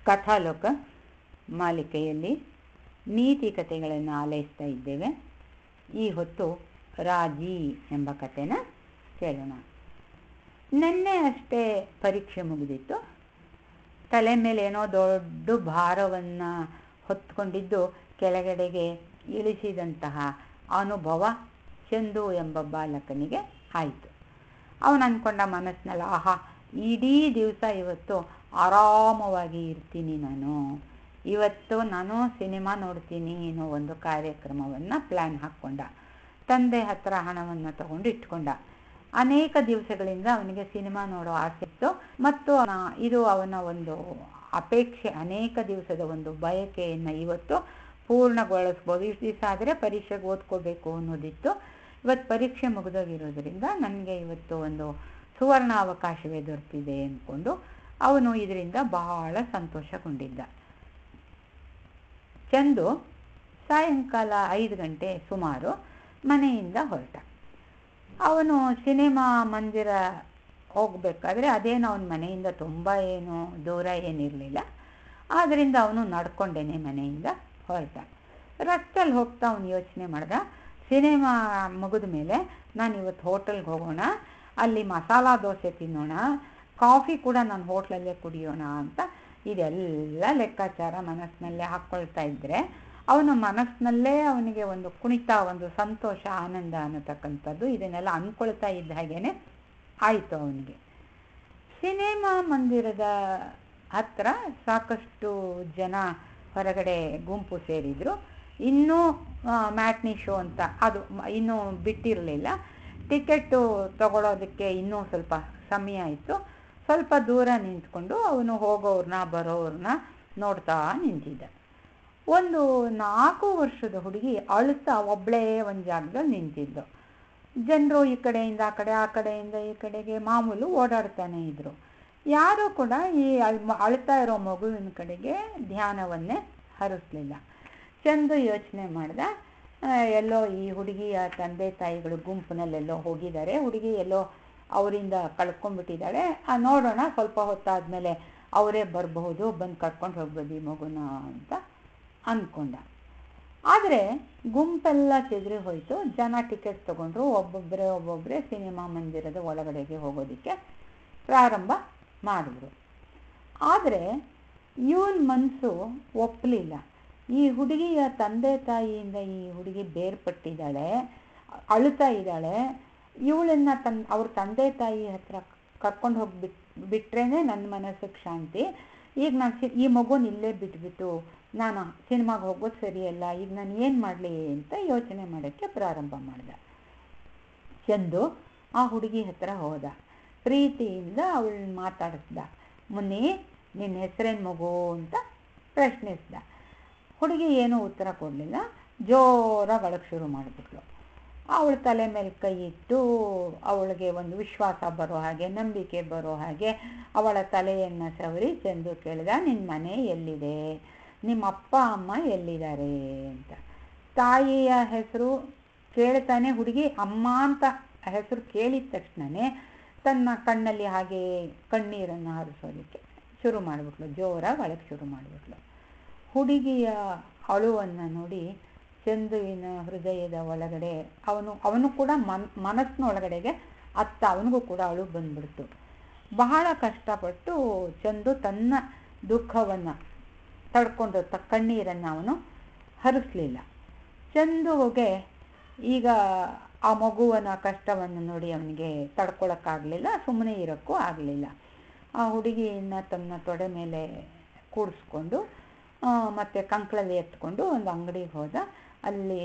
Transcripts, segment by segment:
ಕಥಾಲೋಕ ಮಾಲಿಕೆಯಲ್ಲಿ ನೀತಿ ಕಥೆಗಳನ್ನು ಆಲೈಸ್ತಾ ಇದ್ದೇವೆ ಈ ಹೊತ್ತು ರಾಜಿ ಎಂಬ ಕಥೆನ ಕೇಳೋಣ ನಿನ್ನೆ ಅಷ್ಟೇ ಪರೀಕ್ಷೆ ಮುಗಿದಿತ್ತು ತಲೆ ಮೇಲೆ ಏನೋ ದೊಡ್ಡ ಭಾರವನ್ನು ಹೊತ್ಕೊಂಡಿದ್ದು ಕೆಳಗಡೆಗೆ ಇಳಿಸಿದಂತಹ ಅನುಭವ ಚಂದು ಎಂಬ ಬಾಲಕನಿಗೆ ಆಯಿತು ಅವನು ಅಂದ್ಕೊಂಡ ಮನಸ್ಸಿನಲ್ಲಿ ಆಹಾ ಇಡೀ ದಿವಸ ಇವತ್ತು ಆರಾಮವಾಗಿ ಇರ್ತೀನಿ ನಾನು ಇವತ್ತು ನಾನು ಸಿನಿಮಾ ನೋಡ್ತೀನಿ ಅನ್ನೋ ಒಂದು ಕಾರ್ಯಕ್ರಮವನ್ನು ಪ್ಲ್ಯಾನ್ ಹಾಕ್ಕೊಂಡ ತಂದೆ ಹತ್ರ ಹಣವನ್ನು ತಗೊಂಡು ಇಟ್ಕೊಂಡ ಅನೇಕ ದಿವಸಗಳಿಂದ ಅವನಿಗೆ ಸಿನಿಮಾ ನೋಡೋ ಆಸೆ ಇತ್ತು ಮತ್ತು ಇದು ಅವನ ಒಂದು ಅಪೇಕ್ಷೆ ಅನೇಕ ದಿವಸದ ಒಂದು ಬಯಕೆಯನ್ನು ಇವತ್ತು ಪೂರ್ಣಗೊಳಿಸ್ಬೋದು ಇಷ್ಟು ದಿವಸ ಆದರೆ ಪರೀಕ್ಷೆಗೆ ಓದ್ಕೋಬೇಕು ಅನ್ನೋದಿತ್ತು ಇವತ್ತು ಪರೀಕ್ಷೆ ಮುಗಿದೋಗಿರೋದ್ರಿಂದ ನನಗೆ ಇವತ್ತು ಒಂದು ಸುವರ್ಣ ಅವಕಾಶವೇ ದೊರೆತಿದೆ ಅಂದ್ಕೊಂಡು ಅವನು ಇದರಿಂದ ಬಹಳ ಸಂತೋಷಗೊಂಡಿದ್ದ ಚಂದು ಸಾಯಂಕಾಲ ಐದು ಗಂಟೆ ಸುಮಾರು ಮನೆಯಿಂದ ಹೊರಟ ಅವನು ಸಿನಿಮಾ ಮಂದಿರ ಹೋಗಬೇಕಾದ್ರೆ ಅದೇನು ಅವನ ಮನೆಯಿಂದ ತುಂಬ ಏನು ದೂರ ಏನಿರಲಿಲ್ಲ ಆದ್ದರಿಂದ ಅವನು ನಡ್ಕೊಂಡೇನೆ ಮನೆಯಿಂದ ಹೊರಟ ರಸ್ತೆಯಲ್ಲಿ ಹೋಗ್ತಾ ಅವನು ಯೋಚನೆ ಮಾಡ್ದ ಸಿನಿಮಾ ಮುಗಿದ ಮೇಲೆ ನಾನು ಇವತ್ತು ಹೋಟೆಲ್ಗೆ ಹೋಗೋಣ ಅಲ್ಲಿ ಮಸಾಲ ದೋಸೆ ತಿನ್ನೋಣ ಕಾಫಿ ಕೂಡ ನಾನು ಹೋಟ್ಲಲ್ಲೇ ಕುಡಿಯೋಣ ಅಂತ ಇದೆಲ್ಲ ಲೆಕ್ಕಾಚಾರ ಮನಸ್ಸಿನಲ್ಲೇ ಹಾಕ್ಕೊಳ್ತಾ ಇದ್ದರೆ ಅವನ ಮನಸ್ಸಿನಲ್ಲೇ ಅವನಿಗೆ ಒಂದು ಕುಣಿತ ಒಂದು ಸಂತೋಷ ಆನಂದ ಅನ್ನತಕ್ಕಂಥದ್ದು ಇದನ್ನೆಲ್ಲ ಅಂದ್ಕೊಳ್ತಾ ಇದ್ದ ಹಾಗೇನೆ ಆಯಿತು ಅವನಿಗೆ ಸಿನಿಮಾ ಮಂದಿರದ ಹತ್ರ ಸಾಕಷ್ಟು ಜನ ಹೊರಗಡೆ ಗುಂಪು ಸೇರಿದರು ಇನ್ನೂ ಮ್ಯಾಟ್ನಿ ಶೋ ಅಂತ ಅದು ಇನ್ನೂ ಬಿಟ್ಟಿರಲಿಲ್ಲ ಟಿಕೆಟು ತಗೊಳ್ಳೋದಕ್ಕೆ ಇನ್ನೂ ಸ್ವಲ್ಪ ಸಮಯ ಆಯಿತು ಸ್ವಲ್ಪ ದೂರ ನಿಂತ್ಕೊಂಡು ಅವನು ಹೋಗೋವ್ರನ್ನ ಬರೋವ್ರನ್ನ ನೋಡ್ತಾ ನಿಂತಿದ್ದ ಒಂದು ನಾಲ್ಕು ವರ್ಷದ ಹುಡುಗಿ ಅಳ್ತಾ ಒಬ್ಬಳೇ ಒಂದು ಜಾಗದಲ್ಲಿ ನಿಂತಿದ್ದು ಜನರು ಈ ಕಡೆಯಿಂದ ಆ ಕಡೆ ಆ ಕಡೆಯಿಂದ ಈ ಕಡೆಗೆ ಮಾಮೂಲು ಓಡಾಡ್ತಾನೆ ಇದ್ರು ಯಾರೂ ಕೂಡ ಈ ಅಳ್ತಾ ಇರೋ ಮಗುವಿನ ಕಡೆಗೆ ಧ್ಯಾನವನ್ನೇ ಹರಿಸ್ಲಿಲ್ಲ ಚಂದು ಯೋಚನೆ ಮಾಡ್ದ ಎಲ್ಲೋ ಈ ಹುಡುಗಿಯ ತಂದೆ ತಾಯಿಗಳು ಗುಂಪಿನಲ್ಲೆಲ್ಲೋ ಹೋಗಿದ್ದಾರೆ ಹುಡುಗಿ ಎಲ್ಲೋ ಅವರಿಂದ ಕಳ್ಕೊಂಡ್ಬಿಟ್ಟಿದ್ದಾಳೆ ನೋಡೋಣ ಸ್ವಲ್ಪ ಹೊತ್ತಾದಮೇಲೆ ಅವರೇ ಬರಬಹುದು ಬಂದು ಕರ್ಕೊಂಡು ಹೋಗ್ಬೋದು ಈ ಮಗುನ ಅಂತ ಅಂದ್ಕೊಂಡ ಆದರೆ ಗುಂಪೆಲ್ಲ ಚೆದರಿ ಹೋಯಿತು ಜನ ಟಿಕೆಟ್ ತೊಗೊಂಡ್ರು ಒಬ್ಬೊಬ್ಬರೇ ಒಬ್ಬೊಬ್ಬರೇ ಸಿನಿಮಾ ಮಂದಿರದ ಒಳಗಡೆಗೆ ಹೋಗೋದಕ್ಕೆ ಪ್ರಾರಂಭ ಮಾಡಿದ್ರು ಆದರೆ ಇವನ ಮನಸ್ಸು ಒಪ್ಪಲಿಲ್ಲ ಈ ಹುಡುಗಿಯ ತಂದೆ ತಾಯಿಯಿಂದ ಈ ಹುಡುಗಿ ಬೇರ್ಪಟ್ಟಿದ್ದಾಳೆ ಅಳುತ್ತಾ ಇದ್ದಾಳೆ ಇವಳನ್ನ ತನ್ ಅವ್ರ ತಂದೆ ತಾಯಿ ಹತ್ರ ಕರ್ಕೊಂಡು ಹೋಗ್ಬಿಟ್ ಬಿಟ್ರೇನೆ ನನ್ನ ಮನಸ್ಸಿಗೆ ಶಾಂತಿ ಈಗ ನಾನು ಸಿ ಈ ಮಗುನ ಇಲ್ಲೇ ಬಿಟ್ಬಿಟ್ಟು ನಾನು ಸಿನಿಮಾಗೆ ಹೋಗೋದು ಸರಿಯಲ್ಲ ಈಗ ನಾನು ಏನು ಮಾಡಲಿ ಅಂತ ಯೋಚನೆ ಮಾಡೋಕ್ಕೆ ಪ್ರಾರಂಭ ಮಾಡಿದೆ ಚಂದು ಆ ಹುಡುಗಿ ಹತ್ರ ಹೋದ ಪ್ರೀತಿಯಿಂದ ಅವಳನ್ನ ಮಾತಾಡಿಸ್ದ ಮುನ್ನಿ ನಿನ್ನ ಹೆಸರೇನು ಮಗು ಅಂತ ಪ್ರಶ್ನಿಸ್ದ ಹುಡುಗಿ ಏನೂ ಉತ್ತರ ಕೊಡಲಿಲ್ಲ ಜೋರಾಗಿ ಒಳಗೆ ಶುರು ಮಾಡಿಬಿಟ್ಲು ಅವಳ ತಲೆ ಮೇಲೆ ಕೈ ಇಟ್ಟು ಅವಳಿಗೆ ಒಂದು ವಿಶ್ವಾಸ ಬರೋ ಹಾಗೆ ನಂಬಿಕೆ ಬರೋ ಹಾಗೆ ಅವಳ ತಲೆಯನ್ನು ಸವರಿ ಚಂದು ಕೇಳಿದ ನಿನ್ನ ಮನೆ ಎಲ್ಲಿದೆ ನಿಮ್ಮ ಅಪ್ಪ ಅಮ್ಮ ಎಲ್ಲಿದ್ದಾರೆ ಅಂತ ತಾಯಿಯ ಹೆಸರು ಕೇಳ್ತಾನೆ ಹುಡುಗಿ ಅಮ್ಮ ಅಂತ ಹೆಸರು ಕೇಳಿದ ತಕ್ಷಣವೇ ತನ್ನ ಕಣ್ಣಲ್ಲಿ ಹಾಗೆ ಕಣ್ಣೀರನ್ನು ಹರಿಸೋದಕ್ಕೆ ಶುರು ಮಾಡಿಬಿಟ್ಲು ಜೋರಾಗಿ ಅಳಕ್ಕೆ ಶುರು ಮಾಡಿಬಿಟ್ಲು ಹುಡುಗಿಯ ಅಳುವನ್ನು ನೋಡಿ ಚಂದುವಿನ ಹೃದಯದ ಒಳಗಡೆ ಅವನು ಅವನು ಕೂಡ ಮನ್ ಮನಸ್ಸಿನ ಒಳಗಡೆಗೆ ಅತ್ತ ಅವನಿಗೂ ಕೂಡ ಅಳು ಬಂದ್ಬಿಡ್ತು ಬಹಳ ಕಷ್ಟಪಟ್ಟು ಚಂದು ತನ್ನ ದುಃಖವನ್ನು ತಡ್ಕೊಂಡು ತ ಕಣ್ಣೀರನ್ನು ಅವನು ಹರಿಸ್ಲಿಲ್ಲ ಚಂದುಗೆ ಈಗ ಆ ಮಗುವನ ಕಷ್ಟವನ್ನು ನೋಡಿ ಅವನಿಗೆ ತಡ್ಕೊಳಕ್ಕಾಗಲಿಲ್ಲ ಸುಮ್ಮನೆ ಇರೋಕ್ಕೂ ಆಗಲಿಲ್ಲ ಆ ಹುಡುಗಿಯನ್ನು ತನ್ನ ತೊಡೆ ಮೇಲೆ ಕೂಡಿಸ್ಕೊಂಡು ಮತ್ತು ಕಂಕಳಲ್ಲಿ ಎತ್ಕೊಂಡು ಒಂದು ಅಂಗಡಿಗೆ ಹೋದ ಅಲ್ಲಿ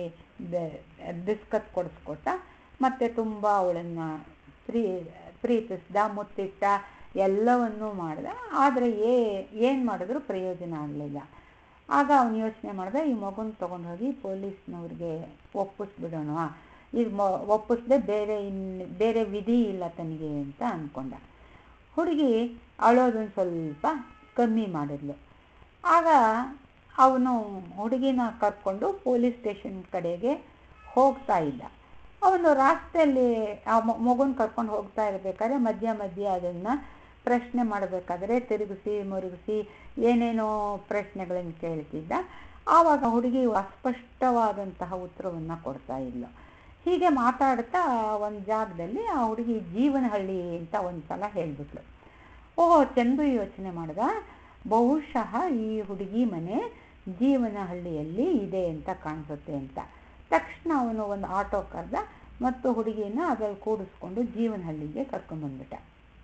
ಬಿಸ್ಕತ್ ಕೊಡಿಸ್ಕೊಟ್ಟ ಮತ್ತು ತುಂಬ ಅವಳನ್ನು ಪ್ರೀ ಪ್ರೀತಿಸ್ದ ಮುತ್ತಿಟ್ಟ ಎಲ್ಲವನ್ನೂ ಮಾಡ್ದ ಆದರೆ ಏ ಏನು ಮಾಡಿದ್ರೂ ಪ್ರಯೋಜನ ಆಗಲಿಲ್ಲ ಆಗ ಅವನು ಯೋಚನೆ ಮಾಡ್ದ ಈ ಮಗುನ ತೊಗೊಂಡು ಹೋಗಿ ಪೊಲೀಸ್ನವ್ರಿಗೆ ಒಪ್ಪಿಸ್ಬಿಡೋಣ ಈಗ ಮ ಒಪ್ಪಿಸ್ದೆ ಬೇರೆ ಇನ್ನು ಬೇರೆ ವಿಧಿ ಇಲ್ಲ ತನಗೆ ಅಂತ ಅಂದ್ಕೊಂಡ ಹುಡುಗಿ ಅಳೋದನ್ನು ಸ್ವಲ್ಪ ಕಮ್ಮಿ ಮಾಡಿದ್ಲು ಆಗ ಅವನು ಹುಡುಗಿನ ಕರ್ಕೊಂಡು ಪೊಲೀಸ್ ಸ್ಟೇಷನ್ ಕಡೆಗೆ ಹೋಗ್ತಾ ಇದ್ದ ಅವನು ರಾಸ್ತೆಯಲ್ಲಿ ಆ ಮಗುನ ಕರ್ಕೊಂಡು ಹೋಗ್ತಾ ಇರಬೇಕಾದ್ರೆ ಮಧ್ಯ ಮಧ್ಯ ಅದನ್ನು ಪ್ರಶ್ನೆ ಮಾಡಬೇಕಾದ್ರೆ ತಿರುಗಿಸಿ ಮುರುಗಿಸಿ ಏನೇನೋ ಪ್ರಶ್ನೆಗಳನ್ನು ಕೇಳ್ತಿದ್ದ ಆವಾಗ ಹುಡುಗಿ ಅಸ್ಪಷ್ಟವಾದಂತಹ ಉತ್ತರವನ್ನು ಕೊಡ್ತಾ ಇಲ್ಲ ಹೀಗೆ ಮಾತಾಡ್ತಾ ಒಂದು ಜಾಗದಲ್ಲಿ ಆ ಹುಡುಗಿ ಜೀವನಹಳ್ಳಿ ಅಂತ ಒಂದು ಸಲ ಹೇಳಿಬಿಟ್ಲು ಓಹೋ ಚಂದು ಯೋಚನೆ ಮಾಡ್ದ ಬಹುಶಃ ಈ ಹುಡುಗಿ ಮನೆ ಜೀವನಹಳ್ಳಿಯಲ್ಲಿ ಇದೆ ಅಂತ ಕಾಣಿಸುತ್ತೆ ಅಂತ ತಕ್ಷಣ ಅವನು ಒಂದು ಆಟೋ ಕರೆದ ಮತ್ತು ಹುಡುಗಿನ ಅದ್ರಲ್ಲಿ ಕೂಡಿಸ್ಕೊಂಡು ಜೀವನಹಳ್ಳಿಗೆ ಕರ್ಕೊಂಡ್ಬಂದ್ಬಿಟ್ಟ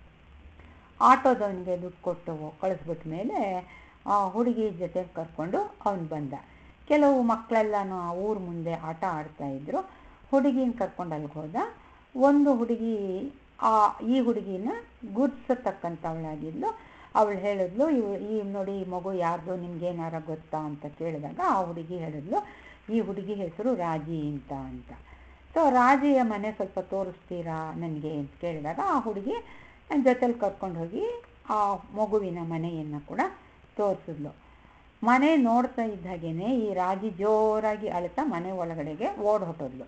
ಆಟೋದವನಿಗೆ ದುಡ್ಡು ಕೊಟ್ಟು ಕಳಿಸ್ಬಿಟ್ಟ ಮೇಲೆ ಆ ಹುಡುಗಿ ಜೊತೆ ಕರ್ಕೊಂಡು ಅವನು ಬಂದ ಕೆಲವು ಮಕ್ಕಳೆಲ್ಲನೂ ಆ ಊರ ಮುಂದೆ ಆಟ ಆಡ್ತಾ ಇದ್ರು ಹುಡುಗಿನ ಕರ್ಕೊಂಡು ಅಲ್ಲಿಗೆ ಹೋದ ಒಂದು ಹುಡುಗಿ ಆ ಈ ಹುಡುಗಿನ ಗುರ್ಸತಕ್ಕಂಥವಳಾಗಿದ್ಲು ಅವಳು ಹೇಳಿದ್ಲು ಇವ್ ಈ ನೋಡಿ ಈ ಮಗು ಯಾರ್ದು ನಿಮ್ಗೇನಾರ ಗೊತ್ತಾ ಅಂತ ಕೇಳಿದಾಗ ಆ ಹುಡುಗಿ ಹೇಳಿದ್ಲು ಈ ಹುಡುಗಿ ಹೆಸರು ರಾಜಿ ಅಂತ ಅಂತ ಸೊ ರಾಜಿಯ ಮನೆ ಸ್ವಲ್ಪ ತೋರಿಸ್ತೀರಾ ನನಗೆ ಅಂತ ಕೇಳಿದಾಗ ಆ ಹುಡುಗಿ ನನ್ನ ಜೊತೆಲಿ ಕರ್ಕೊಂಡು ಹೋಗಿ ಆ ಮಗುವಿನ ಮನೆಯನ್ನು ಕೂಡ ತೋರಿಸಿದ್ಲು ಮನೆ ನೋಡ್ತಾ ಇದ್ದಾಗೇನೆ ಈ ರಾಜಿ ಜೋರಾಗಿ ಅಳ್ತಾ ಮನೆ ಒಳಗಡೆಗೆ ಓಡ್ ಹೊಟ್ಟೋದ್ಲು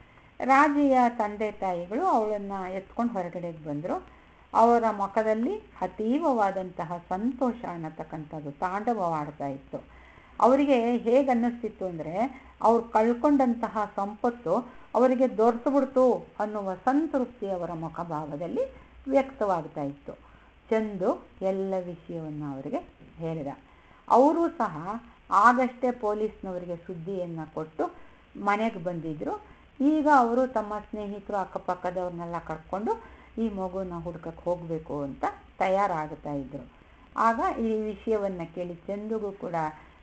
ರಾಜಿಯ ತಂದೆ ತಾಯಿಗಳು ಅವಳನ್ನು ಎತ್ಕೊಂಡು ಹೊರಗಡೆಗೆ ಬಂದರು ಅವರ ಮುಖದಲ್ಲಿ ಅತೀವವಾದಂತಹ ಸಂತೋಷ ಅನ್ನತಕ್ಕಂಥದ್ದು ತಾಂಡವವಾಡ್ತಾ ಇತ್ತು ಅವರಿಗೆ ಹೇಗೆ ಅನ್ನಿಸ್ತಿತ್ತು ಅಂದರೆ ಅವ್ರು ಕಳ್ಕೊಂಡಂತಹ ಸಂಪತ್ತು ಅವರಿಗೆ ದೊರೆತುಬಿಡ್ತು ಅನ್ನುವ ಸಂತೃಪ್ತಿ ಅವರ ಮುಖಭಾವದಲ್ಲಿ ವ್ಯಕ್ತವಾಗ್ತಾ ಇತ್ತು ಚಂದು ಎಲ್ಲ ವಿಷಯವನ್ನು ಅವರಿಗೆ ಹೇಳಿದ ಅವರು ಸಹ ಆಗಷ್ಟೇ ಪೊಲೀಸ್ನವರಿಗೆ ಸುದ್ದಿಯನ್ನು ಕೊಟ್ಟು ಮನೆಗೆ ಬಂದಿದ್ದರು ಈಗ ಅವರು ತಮ್ಮ ಸ್ನೇಹಿತರು ಅಕ್ಕಪಕ್ಕದವ್ರನ್ನೆಲ್ಲ ಕರ್ಕೊಂಡು ಈ ಮಗುನ ಹುಡ್ಕಕ್ಕೆ ಹೋಗಬೇಕು ಅಂತ ತಯಾರಾಗ್ತಾ ಇದ್ರು ಆಗ ಈ ವಿಷಯವನ್ನು ಕೇಳಿ ಚಂದುಗೂ ಕೂಡ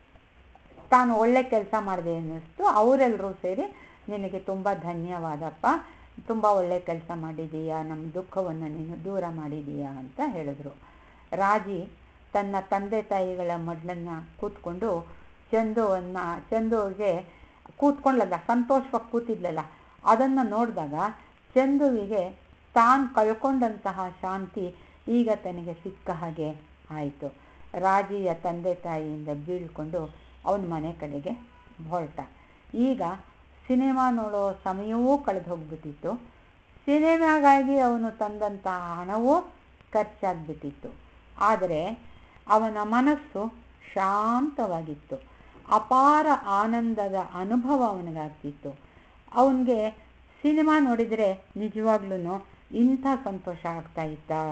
ತಾನು ಒಳ್ಳೆ ಕೆಲಸ ಮಾಡಿದೆ ಅನ್ನಿಸ್ತು ಅವರೆಲ್ಲರೂ ಸೇರಿ ನಿನಗೆ ತುಂಬ ಧನ್ಯವಾದಪ್ಪ ತುಂಬ ಒಳ್ಳೆ ಕೆಲಸ ಮಾಡಿದೀಯಾ ನಮ್ಮ ದುಃಖವನ್ನು ನೀನು ದೂರ ಮಾಡಿದೀಯಾ ಅಂತ ಹೇಳಿದ್ರು ರಾಜಿ ತನ್ನ ತಂದೆ ತಾಯಿಗಳ ಮಡ್ಲನ್ನು ಕೂತ್ಕೊಂಡು ಚಂದುವನ್ನು ಚಂದುವಿಗೆ ಕೂತ್ಕೊಳ್ಳಲ್ಲ ಸಂತೋಷವಾಗಿ ಕೂತಿದ್ಲಲ್ಲ ಅದನ್ನು ನೋಡಿದಾಗ ಚಂದುವಿಗೆ ತಾನು ಕಳ್ಕೊಂಡಂತಹ ಶಾಂತಿ ಈಗ ತನಗೆ ಸಿಕ್ಕ ಹಾಗೆ ಆಯಿತು ರಾಜಿಯ ತಂದೆ ತಾಯಿಯಿಂದ ಬೀಳ್ಕೊಂಡು ಅವನ ಮನೆ ಕಡೆಗೆ ಹೊರಟ ಈಗ ಸಿನಿಮಾ ನೋಡೋ ಸಮಯವೂ ಕಳೆದು ಹೋಗ್ಬಿಟ್ಟಿತ್ತು ಸಿನಿಮಾಗಾಗಿ ಅವನು ತಂದಂತಹ ಹಣವೂ ಖರ್ಚಾಗ್ಬಿಟ್ಟಿತ್ತು ಆದರೆ ಅವನ ಮನಸ್ಸು ಶಾಂತವಾಗಿತ್ತು ಅಪಾರ ಆನಂದದ ಅನುಭವ ಅವನಿಗಾಗ್ತಿತ್ತು ಅವನಿಗೆ ಸಿನಿಮಾ ನೋಡಿದರೆ ನಿಜವಾಗ್ಲೂ ಇಂಥ ಸಂತೋಷ ಆಗ್ತಾ ಇತ್ತಾ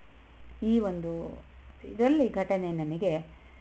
ಈ ಒಂದು ಇದರಲ್ಲಿ ಘಟನೆ ನನಗೆ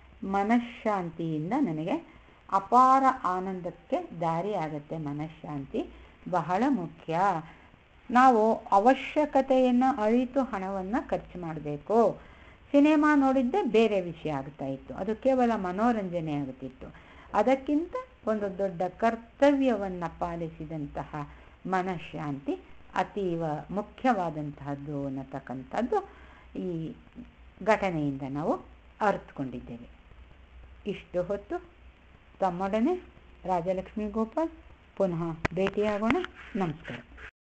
ಮನಃಶಾಂತಿಯಿಂದ ನನಗೆ ಅಪಾರ ಆನಂದಕ್ಕೆ ದಾರಿ ಆಗುತ್ತೆ ಮನಃಶಾಂತಿ ಬಹಳ ಮುಖ್ಯ ನಾವು ಅವಶ್ಯಕತೆಯನ್ನು ಅರಿತು ಹಣವನ್ನು ಖರ್ಚು ಮಾಡಬೇಕು ಸಿನಿಮಾ ನೋಡಿದ್ದೇ ಬೇರೆ ವಿಷಯ ಆಗ್ತಾ ಇತ್ತು ಅದು ಕೇವಲ ಮನೋರಂಜನೆ ಆಗುತ್ತಿತ್ತು ಅದಕ್ಕಿಂತ ಒಂದು ದೊಡ್ಡ ಕರ್ತವ್ಯವನ್ನು ಪಾಲಿಸಿದಂತಹ ಮನಃಶಾಂತಿ ಅತೀವ ಮುಖ್ಯವಾದಂತಹದ್ದು ಅನ್ನತಕ್ಕಂಥದ್ದು ಈ ಘಟನೆಯಿಂದ ನಾವು ಅರ್ಥಕೊಂಡಿದ್ದೇವೆ ಇಷ್ಟು ಹೊತ್ತು ತಮ್ಮೊಡನೆ ರಾಜಲಕ್ಷ್ಮಿ ಗೋಪಾಲ್ ಪುನಃ ಭೇಟಿಯಾಗೋಣ ನಮಸ್ಕಾರ